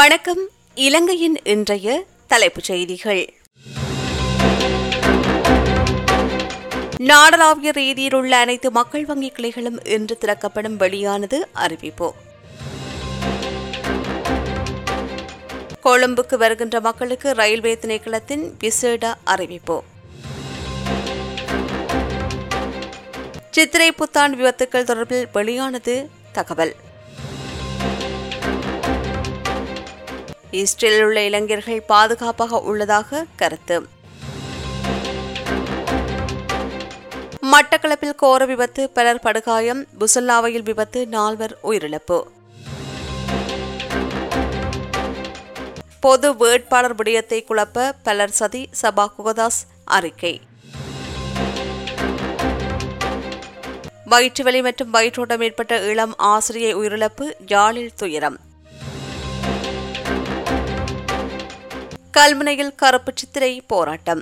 வணக்கம் இலங்கையின் இன்றைய தலைப்புச் செய்திகள் நாடளாவிய ரீதியில் உள்ள அனைத்து மக்கள் வங்கி கிளைகளும் இன்று திறக்கப்படும் வெளியானது அறிவிப்பு கொழும்புக்கு வருகின்ற மக்களுக்கு ரயில்வே திணைக்களத்தின் விசேட அறிவிப்பு சித்திரை புத்தாண்டு விபத்துக்கள் தொடர்பில் வெளியானது தகவல் இஸ்ரேலில் உள்ள இளைஞர்கள் பாதுகாப்பாக உள்ளதாக கருத்து மட்டக்களப்பில் கோர விபத்து பலர் படுகாயம் புசல்லாவையில் விபத்து நால்வர் உயிரிழப்பு பொது வேட்பாளர் விடயத்தை குழப்ப பலர் சதி சபா குகதாஸ் அறிக்கை வயிற்றுவலி மற்றும் வயிற்றோட்டம் ஏற்பட்ட இளம் ஆசிரியை உயிரிழப்பு யாழில் துயரம் கல்முனையில் கருப்பு சித்திரை போராட்டம்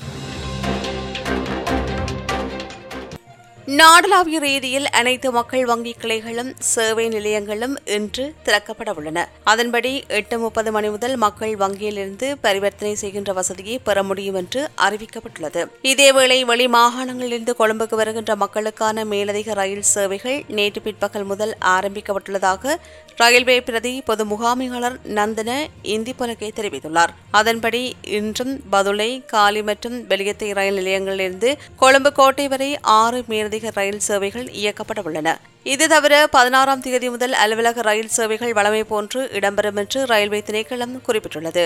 நாடளாவிய ரீதியில் அனைத்து மக்கள் வங்கி கிளைகளும் சேவை நிலையங்களும் இன்று திறக்கப்பட உள்ளன அதன்படி எட்டு முப்பது மணி முதல் மக்கள் வங்கியிலிருந்து பரிவர்த்தனை செய்கின்ற வசதியை பெற முடியும் என்று அறிவிக்கப்பட்டுள்ளது இதேவேளை வெளி மாகாணங்களிலிருந்து கொழும்புக்கு வருகின்ற மக்களுக்கான மேலதிக ரயில் சேவைகள் நேற்று பிற்பகல் முதல் ஆரம்பிக்கப்பட்டுள்ளதாக ரயில்வே பிரதி பொது முகாமையாளர் நந்தன இந்திபொலகே தெரிவித்துள்ளார் அதன்படி இன்றும் பதுளை காலி மற்றும் வெளியத்தை ரயில் நிலையங்களிலிருந்து கொழும்பு கோட்டை வரை ஆறு மேலதிக ரயில் சேவைகள் இயக்கப்பட உள்ளன இது தவிர பதினாறாம் தேதி முதல் அலுவலக ரயில் சேவைகள் வழமை போன்று இடம்பெறும் என்று ரயில்வே திணைக்களம் குறிப்பிட்டுள்ளது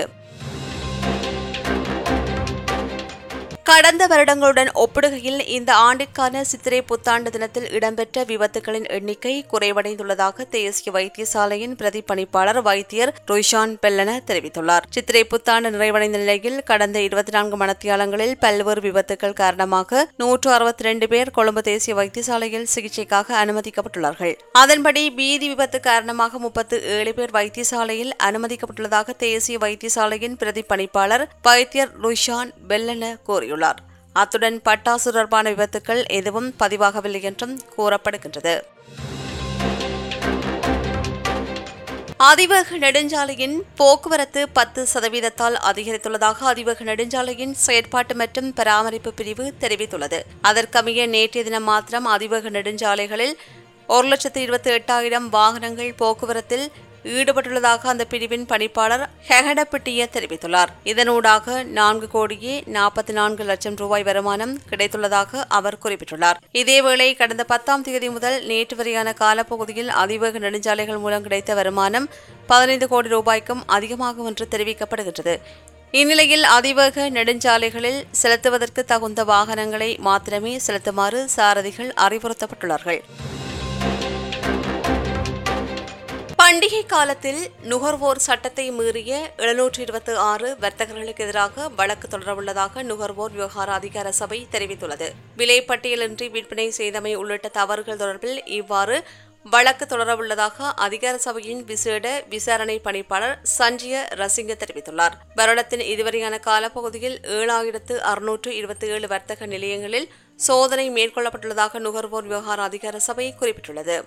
கடந்த வருடங்களுடன் ஒப்பிடுகையில் இந்த ஆண்டிற்கான சித்திரை புத்தாண்டு தினத்தில் இடம்பெற்ற விபத்துகளின் எண்ணிக்கை குறைவடைந்துள்ளதாக தேசிய வைத்தியசாலையின் பிரதி பணிப்பாளர் வைத்தியர் ருஷான் பெல்லன தெரிவித்துள்ளார் சித்திரை புத்தாண்டு நிறைவடைந்த நிலையில் கடந்த இருபத்தி நான்கு மணத்தியாலங்களில் பல்வேறு விபத்துகள் காரணமாக நூற்று அறுபத்தி ரெண்டு பேர் கொழும்பு தேசிய வைத்தியசாலையில் சிகிச்சைக்காக அனுமதிக்கப்பட்டுள்ளார்கள் அதன்படி பீதி விபத்து காரணமாக முப்பத்து ஏழு பேர் வைத்தியசாலையில் அனுமதிக்கப்பட்டுள்ளதாக தேசிய வைத்தியசாலையின் பிரதி பணிப்பாளர் வைத்தியர் ருஷான் பெல்லன கூறியுள்ளார் கூறியுள்ளார் அத்துடன் பட்டாசு தொடர்பான விபத்துக்கள் எதுவும் பதிவாகவில்லை என்றும் கூறப்படுகின்றது அதிவேக நெடுஞ்சாலையின் போக்குவரத்து பத்து சதவீதத்தால் அதிகரித்துள்ளதாக அதிவேக நெடுஞ்சாலையின் செயற்பாட்டு மற்றும் பராமரிப்பு பிரிவு தெரிவித்துள்ளது அதற்கமைய நேற்றைய தினம் மாத்திரம் அதிவேக நெடுஞ்சாலைகளில் ஒரு லட்சத்து இருபத்தி எட்டாயிரம் வாகனங்கள் போக்குவரத்தில் ஈடுபட்டுள்ளதாக அந்த பிரிவின் பணிப்பாளர் ஹெகடப்பிட்டிய தெரிவித்துள்ளார் இதனூடாக நான்கு கோடியே நாற்பத்தி நான்கு லட்சம் ரூபாய் வருமானம் கிடைத்துள்ளதாக அவர் குறிப்பிட்டுள்ளார் இதேவேளை கடந்த பத்தாம் தேதி முதல் நேற்று வரையான காலப்பகுதியில் அதிவேக நெடுஞ்சாலைகள் மூலம் கிடைத்த வருமானம் பதினைந்து கோடி ரூபாய்க்கும் அதிகமாகும் என்று தெரிவிக்கப்படுகின்றது இந்நிலையில் அதிவேக நெடுஞ்சாலைகளில் செலுத்துவதற்கு தகுந்த வாகனங்களை மாத்திரமே செலுத்துமாறு சாரதிகள் அறிவுறுத்தப்பட்டுள்ளார்கள் பண்டிகை காலத்தில் நுகர்வோர் சட்டத்தை மீறிய எழுநூற்று இருபத்தி ஆறு வர்த்தகர்களுக்கு எதிராக வழக்கு தொடரவுள்ளதாக நுகர்வோர் விவகார அதிகார சபை தெரிவித்துள்ளது விலை பட்டியலின்றி விற்பனை செய்தமை உள்ளிட்ட தவறுகள் தொடர்பில் இவ்வாறு வழக்கு தொடரவுள்ளதாக அதிகார சபையின் விசேட விசாரணை பணிப்பாளர் சஞ்சய ரசிங்க தெரிவித்துள்ளார் வருடத்தின் இதுவரையான காலப்பகுதியில் ஏழாயிரத்து அறுநூற்று இருபத்தி ஏழு வர்த்தக நிலையங்களில் சோதனை மேற்கொள்ளப்பட்டுள்ளதாக நுகர்வோர் விவகார அதிகார சபை குறிப்பிட்டுள்ளது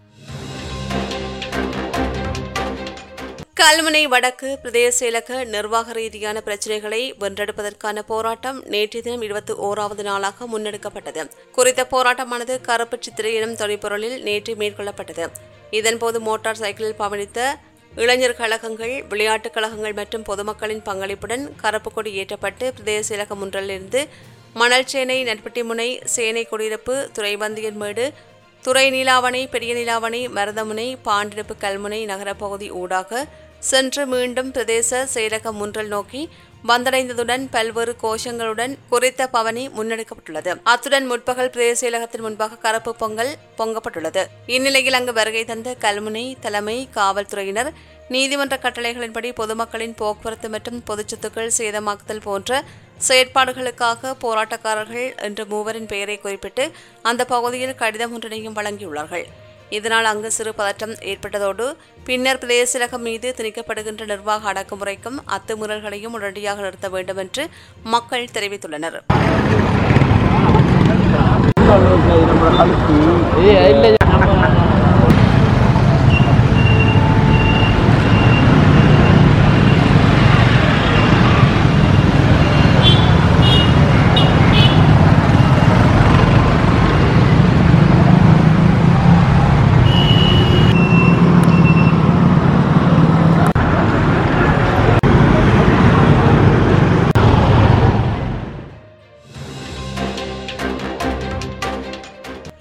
கல்முனை வடக்கு பிரதேச செயலக நிர்வாக ரீதியான பிரச்சினைகளை வென்றெடுப்பதற்கான போராட்டம் நேற்றைய தினம் இருபத்தி ஓராவது நாளாக முன்னெடுக்கப்பட்டது குறித்த போராட்டமானது கருப்பு சித்திரை எனும் தொனிப்பொருளில் நேற்று மேற்கொள்ளப்பட்டது இதன்போது மோட்டார் சைக்கிளில் பயணித்த இளைஞர் கழகங்கள் விளையாட்டுக் கழகங்கள் மற்றும் பொதுமக்களின் பங்களிப்புடன் கருப்பு கொடி ஏற்றப்பட்டு பிரதேச செயலகம் ஒன்றிலிருந்து மணல் சேனை நட்பட்டிமுனை சேனை குடியிருப்பு துறைவந்தியன்மேடு துறை நீலாவணை பெரிய நீலாவணை மருதமுனை பாண்டிருப்பு கல்முனை நகரப்பகுதி ஊடாக சென்று மீண்டும் பிரதேச செயலகம் முன்றல் நோக்கி வந்தடைந்ததுடன் பல்வேறு கோஷங்களுடன் குறித்த பவனி முன்னெடுக்கப்பட்டுள்ளது அத்துடன் முற்பகல் பிரதேச செயலகத்தின் முன்பாக கருப்பு பொங்கல் பொங்கப்பட்டுள்ளது இந்நிலையில் அங்கு வருகை தந்த கல்முனை தலைமை காவல்துறையினர் நீதிமன்ற கட்டளைகளின்படி பொதுமக்களின் போக்குவரத்து மற்றும் பொதுச் சொத்துக்கள் சேதமாக்குதல் போன்ற செயற்பாடுகளுக்காக போராட்டக்காரர்கள் என்ற மூவரின் பெயரை குறிப்பிட்டு அந்த பகுதியில் கடிதம் ஒன்றினையும் வழங்கியுள்ளார்கள் இதனால் அங்கு சிறு பதற்றம் ஏற்பட்டதோடு பின்னர் பிரதேசலகம் மீது திணிக்கப்படுகின்ற நிர்வாக அடக்குமுறைக்கும் அத்துமீறல்களையும் உடனடியாக நிறுத்த வேண்டும் என்று மக்கள் தெரிவித்துள்ளனர்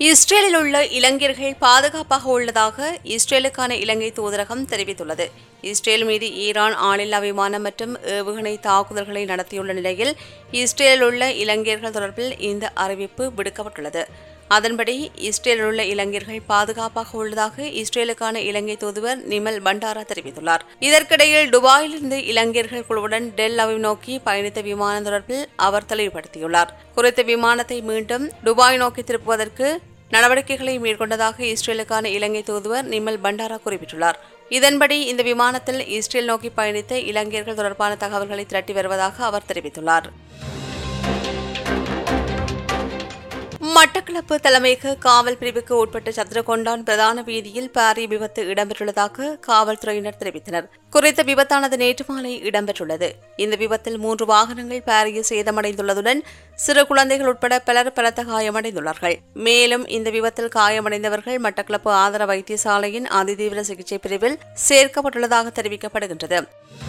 இஸ்ரேலில் உள்ள இலங்கையர்கள் பாதுகாப்பாக உள்ளதாக இஸ்ரேலுக்கான இலங்கை தூதரகம் தெரிவித்துள்ளது இஸ்ரேல் மீது ஈரான் ஆளில்லா விமானம் மற்றும் ஏவுகணை தாக்குதல்களை நடத்தியுள்ள நிலையில் இஸ்ரேலில் உள்ள இலங்கையர்கள் தொடர்பில் இந்த அறிவிப்பு விடுக்கப்பட்டுள்ளது அதன்படி இஸ்ரேலில் உள்ள இலங்கையர்கள் பாதுகாப்பாக உள்ளதாக இஸ்ரேலுக்கான இலங்கை தூதுவர் நிமல் பண்டாரா தெரிவித்துள்ளார் இதற்கிடையில் துபாயிலிருந்து இலங்கையர்கள் குழுவுடன் டெல் அவிவ் நோக்கி பயணித்த விமானம் தொடர்பில் அவர் தெளிவுபடுத்தியுள்ளார் குறித்த விமானத்தை மீண்டும் துபாய் நோக்கி திருப்புவதற்கு நடவடிக்கைகளை மேற்கொண்டதாக இஸ்ரேலுக்கான இலங்கை தூதுவர் நிமல் பண்டாரா குறிப்பிட்டுள்ளார் இதன்படி இந்த விமானத்தில் இஸ்ரேல் நோக்கி பயணித்த இலங்கையர்கள் தொடர்பான தகவல்களை திரட்டி வருவதாக அவர் தெரிவித்துள்ளார் மட்டக்களப்பு தலைமையக காவல் பிரிவுக்கு உட்பட்ட சத்திரகொண்டான் பிரதான வீதியில் பாரிய விபத்து இடம்பெற்றுள்ளதாக காவல்துறையினர் தெரிவித்தனர் குறித்த விபத்தானது நேற்று மாலை இடம்பெற்றுள்ளது இந்த விபத்தில் மூன்று வாகனங்கள் பாரிய சேதமடைந்துள்ளதுடன் சிறு குழந்தைகள் உட்பட பலர் பலத்த காயமடைந்துள்ளார்கள் மேலும் இந்த விபத்தில் காயமடைந்தவர்கள் மட்டக்களப்பு ஆதார வைத்தியசாலையின் அதிதீவிர சிகிச்சை பிரிவில் சேர்க்கப்பட்டுள்ளதாக தெரிவிக்கப்படுகின்றது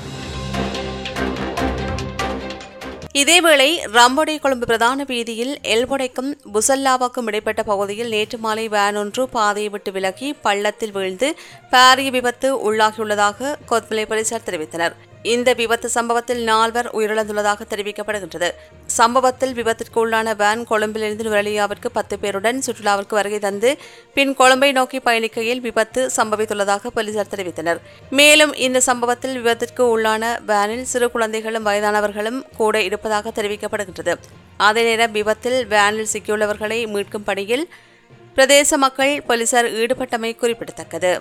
இதேவேளை ரம்பொடை கொழும்பு பிரதான வீதியில் எல்பொடைக்கும் புசல்லாவாக்கும் இடைப்பட்ட பகுதியில் நேற்று மாலை வேன் ஒன்று பாதையை விட்டு விலகி பள்ளத்தில் வீழ்ந்து பாரிய விபத்து உள்ளாகியுள்ளதாக கொத்மலை போலீசார் தெரிவித்தனர் இந்த விபத்து சம்பவத்தில் நால்வர் உயிரிழந்துள்ளதாக தெரிவிக்கப்படுகின்றது சம்பவத்தில் விபத்திற்கு உள்ளான வேன் கொழும்பிலிருந்து நுவலியாவிற்கு பத்து பேருடன் சுற்றுலாவிற்கு வருகை தந்து பின் கொழும்பை நோக்கி பயணிக்கையில் விபத்து சம்பவித்துள்ளதாக போலீசார் தெரிவித்தனர் மேலும் இந்த சம்பவத்தில் விபத்திற்கு உள்ளான வேனில் சிறு குழந்தைகளும் வயதானவர்களும் கூட இருப்பதாக தெரிவிக்கப்படுகின்றது அதே நேரம் விபத்தில் வேனில் சிக்கியுள்ளவர்களை மீட்கும் பணியில் பிரதேச மக்கள் போலீசார் ஈடுபட்டமை குறிப்பிடத்தக்கது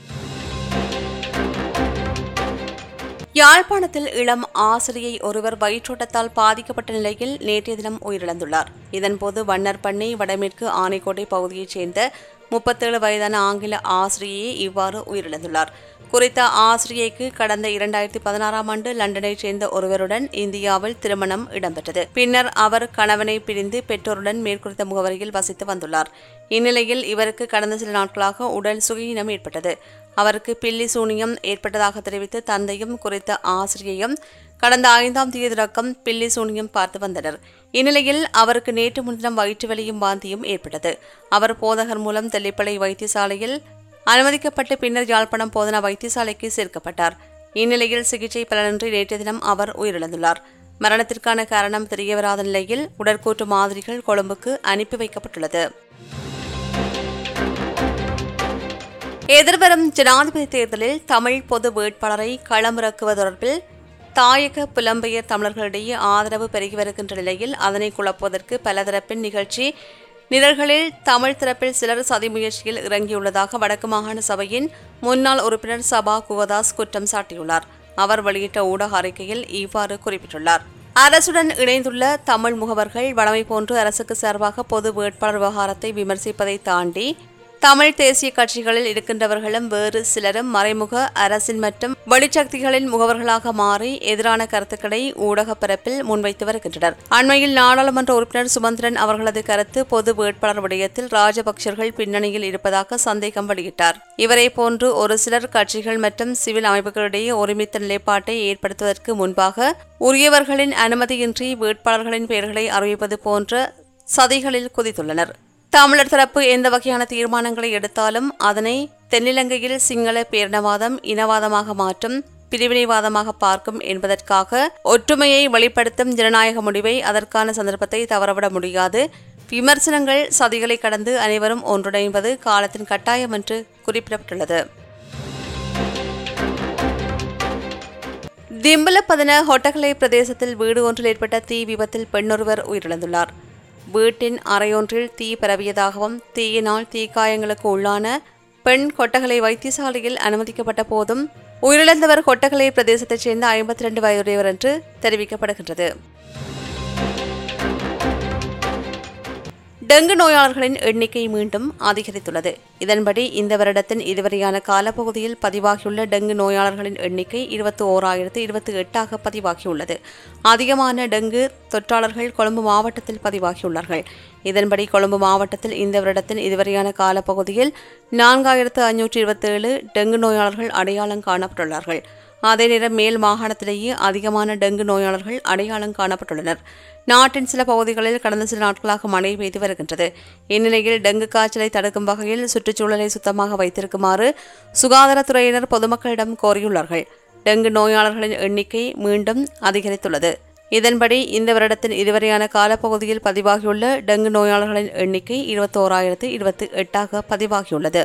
யாழ்ப்பாணத்தில் இளம் ஆசிரியை ஒருவர் வயிற்றோட்டத்தால் பாதிக்கப்பட்ட நிலையில் நேற்றைய தினம் உயிரிழந்துள்ளார் இதன்போது வண்ணர்பண்ணை வடமேற்கு ஆனைக்கோட்டை பகுதியைச் சேர்ந்த முப்பத்தேழு வயதான ஆங்கில ஆசிரியையே இவ்வாறு உயிரிழந்துள்ளார் குறித்த ஆசிரியைக்கு கடந்த இரண்டாயிரத்தி பதினாறாம் ஆண்டு லண்டனைச் சேர்ந்த ஒருவருடன் இந்தியாவில் திருமணம் இடம்பெற்றது பின்னர் அவர் கணவனை பிரிந்து பெற்றோருடன் மேற்குறித்த முகவரியில் வசித்து வந்துள்ளார் இந்நிலையில் இவருக்கு கடந்த சில நாட்களாக உடல் சுகீனம் ஏற்பட்டது அவருக்கு பில்லி சூனியம் ஏற்பட்டதாக தெரிவித்து தந்தையும் குறித்த ஆசிரியையும் கடந்த ஐந்தாம் தேதி தொடக்கம் பில்லி சூனியம் பார்த்து வந்தனர் இந்நிலையில் அவருக்கு நேற்று முன்தினம் வயிற்று வலியும் வாந்தியும் ஏற்பட்டது அவர் போதகர் மூலம் தெல்லிப்பளை வைத்தியசாலையில் அனுமதிக்கப்பட்டு பின்னர் யாழ்ப்பாணம் போதனா வைத்தியசாலைக்கு சேர்க்கப்பட்டார் இந்நிலையில் சிகிச்சை பலனின்றி நேற்றைய தினம் அவர் உயிரிழந்துள்ளார் மரணத்திற்கான காரணம் தெரியவராத நிலையில் உடற்கூற்று மாதிரிகள் கொழும்புக்கு அனுப்பி வைக்கப்பட்டுள்ளது எதிர்வரும் ஜனாதிபதி தேர்தலில் தமிழ் பொது வேட்பாளரை களமிறக்குவது தொடர்பில் தாயக புலம்பெயர் தமிழர்களிடையே ஆதரவு பெருகி வருகின்ற நிலையில் அதனை குழப்புவதற்கு பலதரப்பின் நிகழ்ச்சி நிரல்களில் தமிழ் தரப்பில் சிலர் சதி முயற்சியில் இறங்கியுள்ளதாக வடக்கு மாகாண சபையின் முன்னாள் உறுப்பினர் சபா குவதாஸ் குற்றம் சாட்டியுள்ளார் அவர் வெளியிட்ட ஊடக அறிக்கையில் இவ்வாறு குறிப்பிட்டுள்ளார் அரசுடன் இணைந்துள்ள தமிழ் முகவர்கள் வடமை போன்று அரசுக்கு சார்பாக பொது வேட்பாளர் விவகாரத்தை விமர்சிப்பதை தாண்டி தமிழ் தேசிய கட்சிகளில் இருக்கின்றவர்களும் வேறு சிலரும் மறைமுக அரசின் மற்றும் வெளிச்சக்திகளின் முகவர்களாக மாறி எதிரான கருத்துக்களை ஊடக பரப்பில் முன்வைத்து வருகின்றனர் அண்மையில் நாடாளுமன்ற உறுப்பினர் சுமந்திரன் அவர்களது கருத்து பொது வேட்பாளர் விடயத்தில் ராஜபக்சர்கள் பின்னணியில் இருப்பதாக சந்தேகம் வெளியிட்டார் இவரை போன்று ஒரு சிலர் கட்சிகள் மற்றும் சிவில் அமைப்புகளிடையே ஒருமித்த நிலைப்பாட்டை ஏற்படுத்துவதற்கு முன்பாக உரியவர்களின் அனுமதியின்றி வேட்பாளர்களின் பெயர்களை அறிவிப்பது போன்ற சதிகளில் குதித்துள்ளனர் தமிழர் தரப்பு எந்த வகையான தீர்மானங்களை எடுத்தாலும் அதனை தென்னிலங்கையில் சிங்கள பேரினவாதம் இனவாதமாக மாற்றும் பிரிவினைவாதமாக பார்க்கும் என்பதற்காக ஒற்றுமையை வெளிப்படுத்தும் ஜனநாயக முடிவை அதற்கான சந்தர்ப்பத்தை தவறவிட முடியாது விமர்சனங்கள் சதிகளை கடந்து அனைவரும் ஒன்றிணைவது காலத்தின் கட்டாயம் என்று குறிப்பிடப்பட்டுள்ளது திம்பலப்பதன ஹொட்டகலை பிரதேசத்தில் வீடு ஒன்றில் ஏற்பட்ட தீ விபத்தில் பெண்ணொருவர் உயிரிழந்துள்ளார் வீட்டின் அறையொன்றில் தீ பரவியதாகவும் தீயினால் தீக்காயங்களுக்கு உள்ளான பெண் கொட்டகலை வைத்தியசாலையில் அனுமதிக்கப்பட்ட போதும் உயிரிழந்தவர் கொட்டகலை பிரதேசத்தைச் சேர்ந்த ஐம்பத்தி ரெண்டு வயதுடையவர் என்று தெரிவிக்கப்படுகின்றது டெங்கு நோயாளர்களின் எண்ணிக்கை மீண்டும் அதிகரித்துள்ளது இதன்படி இந்த வருடத்தின் இதுவரையான காலப்பகுதியில் பதிவாகியுள்ள டெங்கு நோயாளர்களின் எண்ணிக்கை இருபத்தி ஓராயிரத்து இருபத்தி எட்டாக பதிவாகியுள்ளது அதிகமான டெங்கு தொற்றாளர்கள் கொழும்பு மாவட்டத்தில் பதிவாகியுள்ளார்கள் இதன்படி கொழும்பு மாவட்டத்தில் இந்த வருடத்தின் இதுவரையான காலப்பகுதியில் நான்காயிரத்து ஐநூற்றி இருபத்தேழு டெங்கு நோயாளர்கள் அடையாளம் காணப்பட்டுள்ளார்கள் அதே நேரம் மேல் மாகாணத்திலேயே அதிகமான டெங்கு நோயாளர்கள் அடையாளம் காணப்பட்டுள்ளனர் நாட்டின் சில பகுதிகளில் கடந்த சில நாட்களாக மழை பெய்து வருகின்றது இந்நிலையில் டெங்கு காய்ச்சலை தடுக்கும் வகையில் சுற்றுச்சூழலை சுத்தமாக வைத்திருக்குமாறு சுகாதாரத்துறையினர் பொதுமக்களிடம் கோரியுள்ளார்கள் டெங்கு நோயாளர்களின் எண்ணிக்கை மீண்டும் அதிகரித்துள்ளது இதன்படி இந்த வருடத்தின் இதுவரையான காலப்பகுதியில் பதிவாகியுள்ள டெங்கு நோயாளர்களின் எண்ணிக்கை இருபத்தோராயிரத்து இருபத்தி எட்டாக பதிவாகியுள்ளது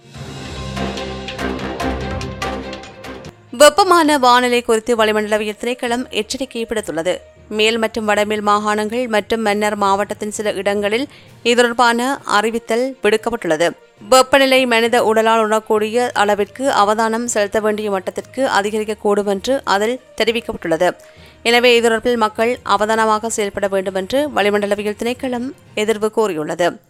வெப்பமான வானிலை குறித்து வளிமண்டலவியல் திணைக்களம் எச்சரிக்கை விடுத்துள்ளது மேல் மற்றும் வடமேல் மாகாணங்கள் மற்றும் மன்னர் மாவட்டத்தின் சில இடங்களில் இது தொடர்பான அறிவித்தல் விடுக்கப்பட்டுள்ளது வெப்பநிலை மனித உடலால் உணரக்கூடிய அளவிற்கு அவதானம் செலுத்த வேண்டிய மட்டத்திற்கு அதிகரிக்கக்கூடும் என்று அதில் தெரிவிக்கப்பட்டுள்ளது எனவே இது தொடர்பில் மக்கள் அவதானமாக செயல்பட வேண்டும் என்று வளிமண்டலவியல் திணைக்களம் எதிர்வு கூறியுள்ளது